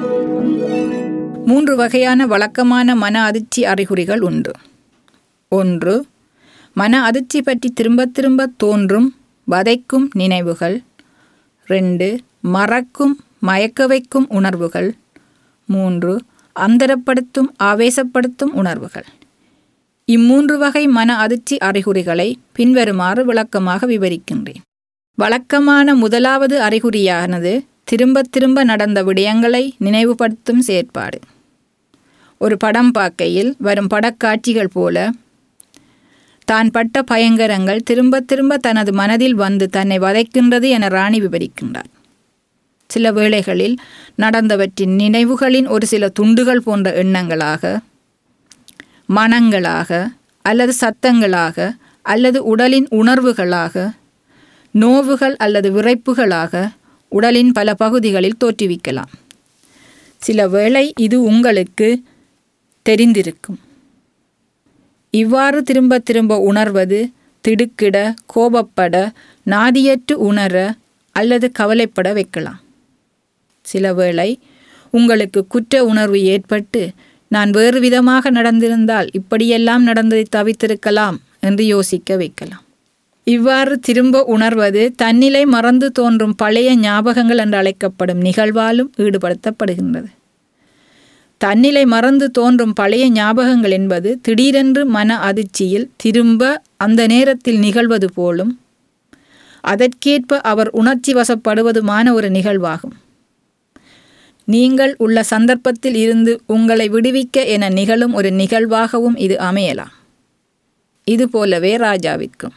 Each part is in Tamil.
மூன்று வகையான வழக்கமான மன அதிர்ச்சி அறிகுறிகள் உண்டு ஒன்று மன அதிர்ச்சி பற்றி திரும்ப திரும்ப தோன்றும் வதைக்கும் நினைவுகள் ரெண்டு மறக்கும் மயக்க வைக்கும் உணர்வுகள் மூன்று அந்தரப்படுத்தும் ஆவேசப்படுத்தும் உணர்வுகள் இம்மூன்று வகை மன அதிர்ச்சி அறிகுறிகளை பின்வருமாறு விளக்கமாக விவரிக்கின்றேன் வழக்கமான முதலாவது அறிகுறியானது திரும்ப திரும்ப நடந்த விடயங்களை நினைவுபடுத்தும் செயற்பாடு ஒரு படம் பார்க்கையில் வரும் படக்காட்சிகள் போல தான் பட்ட பயங்கரங்கள் திரும்ப திரும்ப தனது மனதில் வந்து தன்னை வதைக்கின்றது என ராணி விவரிக்கின்றார் சில வேளைகளில் நடந்தவற்றின் நினைவுகளின் ஒரு சில துண்டுகள் போன்ற எண்ணங்களாக மனங்களாக அல்லது சத்தங்களாக அல்லது உடலின் உணர்வுகளாக நோவுகள் அல்லது விரைப்புகளாக உடலின் பல பகுதிகளில் தோற்றுவிக்கலாம் சில வேளை இது உங்களுக்கு தெரிந்திருக்கும் இவ்வாறு திரும்ப திரும்ப உணர்வது திடுக்கிட கோபப்பட நாதியற்று உணர அல்லது கவலைப்பட வைக்கலாம் சில வேளை உங்களுக்கு குற்ற உணர்வு ஏற்பட்டு நான் வேறு விதமாக நடந்திருந்தால் இப்படியெல்லாம் நடந்ததை தவித்திருக்கலாம் என்று யோசிக்க வைக்கலாம் இவ்வாறு திரும்ப உணர்வது தன்னிலை மறந்து தோன்றும் பழைய ஞாபகங்கள் என்று அழைக்கப்படும் நிகழ்வாலும் ஈடுபடுத்தப்படுகின்றது தன்னிலை மறந்து தோன்றும் பழைய ஞாபகங்கள் என்பது திடீரென்று மன அதிர்ச்சியில் திரும்ப அந்த நேரத்தில் நிகழ்வது போலும் அதற்கேற்ப அவர் உணர்ச்சி வசப்படுவதுமான ஒரு நிகழ்வாகும் நீங்கள் உள்ள சந்தர்ப்பத்தில் இருந்து உங்களை விடுவிக்க என நிகழும் ஒரு நிகழ்வாகவும் இது அமையலாம் இதுபோலவே ராஜாவிற்கும்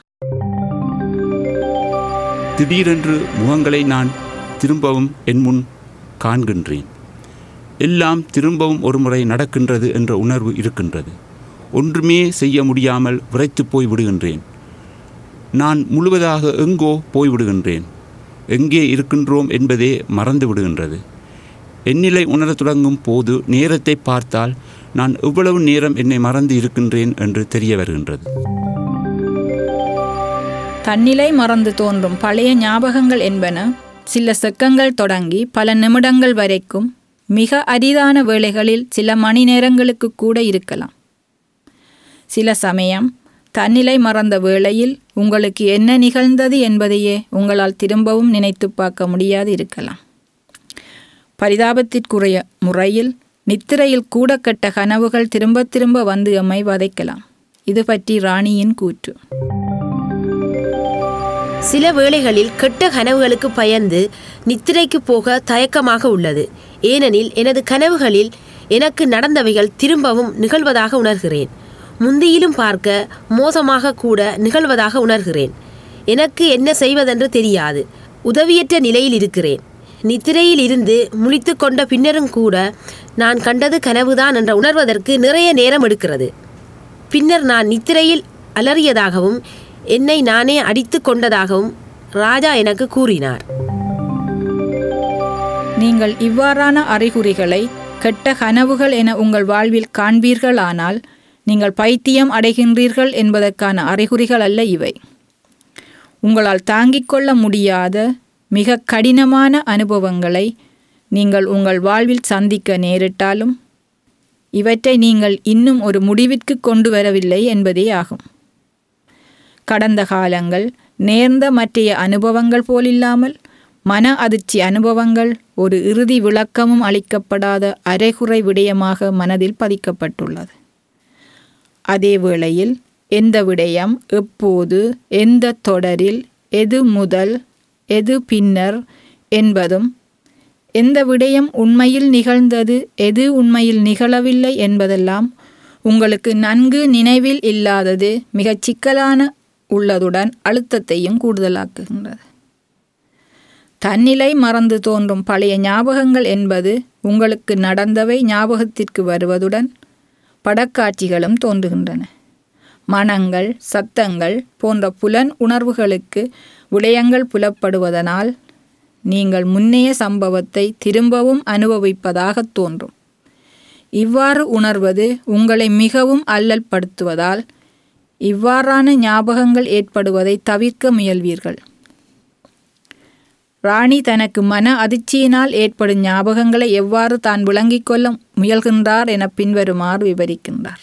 திடீரென்று முகங்களை நான் திரும்பவும் என் முன் காண்கின்றேன் எல்லாம் திரும்பவும் ஒருமுறை நடக்கின்றது என்ற உணர்வு இருக்கின்றது ஒன்றுமே செய்ய முடியாமல் விரைத்து போய் விடுகின்றேன் நான் முழுவதாக எங்கோ போய்விடுகின்றேன் எங்கே இருக்கின்றோம் என்பதே மறந்து விடுகின்றது எண்ணிலை உணரத் தொடங்கும் போது நேரத்தை பார்த்தால் நான் எவ்வளவு நேரம் என்னை மறந்து இருக்கின்றேன் என்று தெரிய வருகின்றது தன்னிலை மறந்து தோன்றும் பழைய ஞாபகங்கள் என்பன சில செக்கங்கள் தொடங்கி பல நிமிடங்கள் வரைக்கும் மிக அரிதான வேளைகளில் சில மணி நேரங்களுக்கு கூட இருக்கலாம் சில சமயம் தன்னிலை மறந்த வேளையில் உங்களுக்கு என்ன நிகழ்ந்தது என்பதையே உங்களால் திரும்பவும் நினைத்து பார்க்க முடியாது இருக்கலாம் பரிதாபத்திற்குரிய முறையில் நித்திரையில் கூட கெட்ட கனவுகள் திரும்ப திரும்ப வந்து எம்மை வதைக்கலாம் இது பற்றி ராணியின் கூற்று சில வேளைகளில் கெட்ட கனவுகளுக்கு பயந்து நித்திரைக்கு போக தயக்கமாக உள்ளது ஏனெனில் எனது கனவுகளில் எனக்கு நடந்தவைகள் திரும்பவும் நிகழ்வதாக உணர்கிறேன் முந்தியிலும் பார்க்க மோசமாக கூட நிகழ்வதாக உணர்கிறேன் எனக்கு என்ன செய்வதென்று தெரியாது உதவியற்ற நிலையில் இருக்கிறேன் நித்திரையில் இருந்து முழித்து கொண்ட பின்னரும் கூட நான் கண்டது கனவுதான் என்ற உணர்வதற்கு நிறைய நேரம் எடுக்கிறது பின்னர் நான் நித்திரையில் அலறியதாகவும் என்னை நானே அடித்து கொண்டதாகவும் ராஜா எனக்கு கூறினார் நீங்கள் இவ்வாறான அறிகுறிகளை கெட்ட கனவுகள் என உங்கள் வாழ்வில் காண்பீர்களானால் நீங்கள் பைத்தியம் அடைகின்றீர்கள் என்பதற்கான அறிகுறிகள் அல்ல இவை உங்களால் தாங்கிக் கொள்ள முடியாத மிக கடினமான அனுபவங்களை நீங்கள் உங்கள் வாழ்வில் சந்திக்க நேரிட்டாலும் இவற்றை நீங்கள் இன்னும் ஒரு முடிவிற்கு கொண்டு வரவில்லை என்பதே ஆகும் கடந்த காலங்கள் நேர்ந்த மற்றைய அனுபவங்கள் போலில்லாமல் மன அதிர்ச்சி அனுபவங்கள் ஒரு இறுதி விளக்கமும் அளிக்கப்படாத அரைகுறை விடயமாக மனதில் பதிக்கப்பட்டுள்ளது அதே வேளையில் எந்த விடயம் எப்போது எந்த தொடரில் எது முதல் எது பின்னர் என்பதும் எந்த விடயம் உண்மையில் நிகழ்ந்தது எது உண்மையில் நிகழவில்லை என்பதெல்லாம் உங்களுக்கு நன்கு நினைவில் இல்லாதது மிகச் சிக்கலான உள்ளதுடன் அழுத்தத்தையும் கூடுதலாக்குகின்றது தன்னிலை மறந்து தோன்றும் பழைய ஞாபகங்கள் என்பது உங்களுக்கு நடந்தவை ஞாபகத்திற்கு வருவதுடன் படக்காட்சிகளும் தோன்றுகின்றன மனங்கள் சத்தங்கள் போன்ற புலன் உணர்வுகளுக்கு விடயங்கள் புலப்படுவதனால் நீங்கள் முன்னைய சம்பவத்தை திரும்பவும் அனுபவிப்பதாகத் தோன்றும் இவ்வாறு உணர்வது உங்களை மிகவும் அல்லல்படுத்துவதால் இவ்வாறான ஞாபகங்கள் ஏற்படுவதை தவிர்க்க முயல்வீர்கள் ராணி தனக்கு மன அதிர்ச்சியினால் ஏற்படும் ஞாபகங்களை எவ்வாறு தான் விளங்கிக் கொள்ள முயல்கின்றார் என பின்வருமாறு விவரிக்கின்றார்